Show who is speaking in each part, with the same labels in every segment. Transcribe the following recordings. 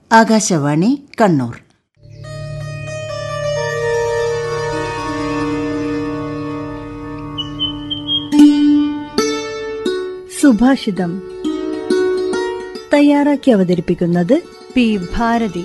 Speaker 1: ആകാശവാണി കണ്ണൂർ
Speaker 2: സുഭാഷിതം തയ്യാറാക്കി അവതരിപ്പിക്കുന്നത് പി ഭാരതി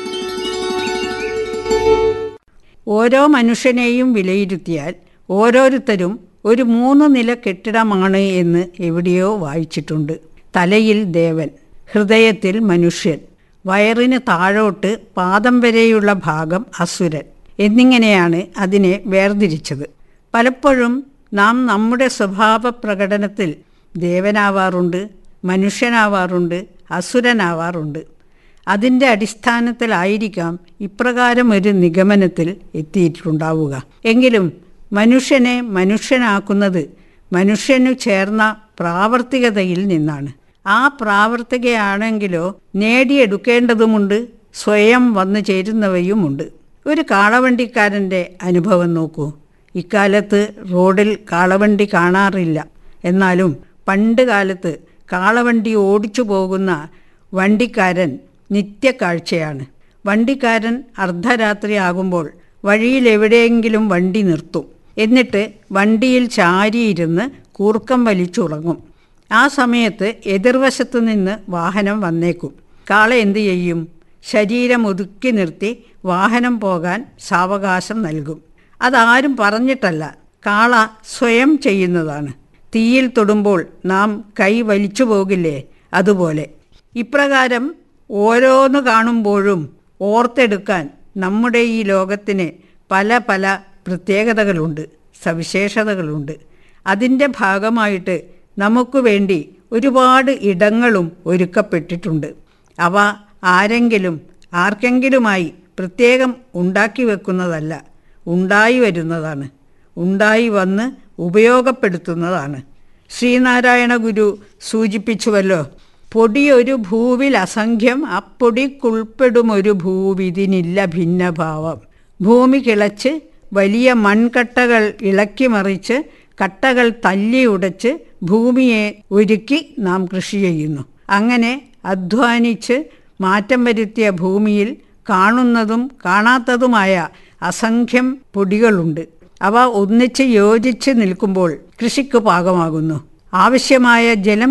Speaker 3: ഓരോ മനുഷ്യനെയും വിലയിരുത്തിയാൽ ഓരോരുത്തരും ഒരു മൂന്ന് നില കെട്ടിടമാണ് എന്ന് എവിടെയോ വായിച്ചിട്ടുണ്ട് തലയിൽ ദേവൻ ഹൃദയത്തിൽ മനുഷ്യൻ വയറിന് താഴോട്ട് പാദം വരെയുള്ള ഭാഗം അസുരൻ എന്നിങ്ങനെയാണ് അതിനെ വേർതിരിച്ചത് പലപ്പോഴും നാം നമ്മുടെ സ്വഭാവ പ്രകടനത്തിൽ ദേവനാവാറുണ്ട് മനുഷ്യനാവാറുണ്ട് അസുരനാവാറുണ്ട് അതിൻ്റെ അടിസ്ഥാനത്തിലായിരിക്കാം ഇപ്രകാരം ഒരു നിഗമനത്തിൽ എത്തിയിട്ടുണ്ടാവുക എങ്കിലും മനുഷ്യനെ മനുഷ്യനാക്കുന്നത് മനുഷ്യനു ചേർന്ന പ്രാവർത്തികതയിൽ നിന്നാണ് ആ പ്രാവർത്തികയാണെങ്കിലോ നേടിയെടുക്കേണ്ടതുമുണ്ട് സ്വയം വന്നു ചേരുന്നവയുമുണ്ട് ഒരു കാളവണ്ടിക്കാരൻ്റെ അനുഭവം നോക്കൂ ഇക്കാലത്ത് റോഡിൽ കാളവണ്ടി കാണാറില്ല എന്നാലും പണ്ട് കാലത്ത് കാളവണ്ടി ഓടിച്ചു പോകുന്ന വണ്ടിക്കാരൻ നിത്യക്കാഴ്ചയാണ് വണ്ടിക്കാരൻ അർദ്ധരാത്രി ആകുമ്പോൾ വഴിയിൽ എവിടെയെങ്കിലും വണ്ടി നിർത്തും എന്നിട്ട് വണ്ടിയിൽ ചാരിയിരുന്ന് കൂർക്കം വലിച്ചുറങ്ങും ആ സമയത്ത് എതിർവശത്തു നിന്ന് വാഹനം വന്നേക്കും കാള എന്തു ചെയ്യും ശരീരം ഒതുക്കി നിർത്തി വാഹനം പോകാൻ സാവകാശം നൽകും അതാരും പറഞ്ഞിട്ടല്ല കാള സ്വയം ചെയ്യുന്നതാണ് തീയിൽ തൊടുമ്പോൾ നാം കൈ വലിച്ചു പോകില്ലേ അതുപോലെ ഇപ്രകാരം ഓരോന്ന് കാണുമ്പോഴും ഓർത്തെടുക്കാൻ നമ്മുടെ ഈ ലോകത്തിന് പല പല പ്രത്യേകതകളുണ്ട് സവിശേഷതകളുണ്ട് അതിൻ്റെ ഭാഗമായിട്ട് നമുക്ക് വേണ്ടി ഒരുപാട് ഇടങ്ങളും ഒരുക്കപ്പെട്ടിട്ടുണ്ട് അവ ആരെങ്കിലും ആർക്കെങ്കിലുമായി പ്രത്യേകം ഉണ്ടാക്കി വെക്കുന്നതല്ല ഉണ്ടായി വരുന്നതാണ് ഉണ്ടായി വന്ന് ഉപയോഗപ്പെടുത്തുന്നതാണ് ശ്രീനാരായണ ഗുരു സൂചിപ്പിച്ചുവല്ലോ പൊടിയൊരു ഭൂവിൽ അസംഖ്യം അപ്പൊടിക്കുൾപ്പെടുമൊരു ഭൂവിതിനില്ല ഭിന്നഭാവം ഭൂമി കിളച്ച് വലിയ മൺകട്ടകൾ ഇളക്കി മറിച്ച് കട്ടകൾ തല്ലി ഉടച്ച് ഭൂമിയെ ഒരുക്കി നാം കൃഷി ചെയ്യുന്നു അങ്ങനെ അധ്വാനിച്ച് മാറ്റം വരുത്തിയ ഭൂമിയിൽ കാണുന്നതും കാണാത്തതുമായ അസംഖ്യം പൊടികളുണ്ട് അവ ഒന്നിച്ച് യോജിച്ച് നിൽക്കുമ്പോൾ കൃഷിക്ക് പാകമാകുന്നു ആവശ്യമായ ജലം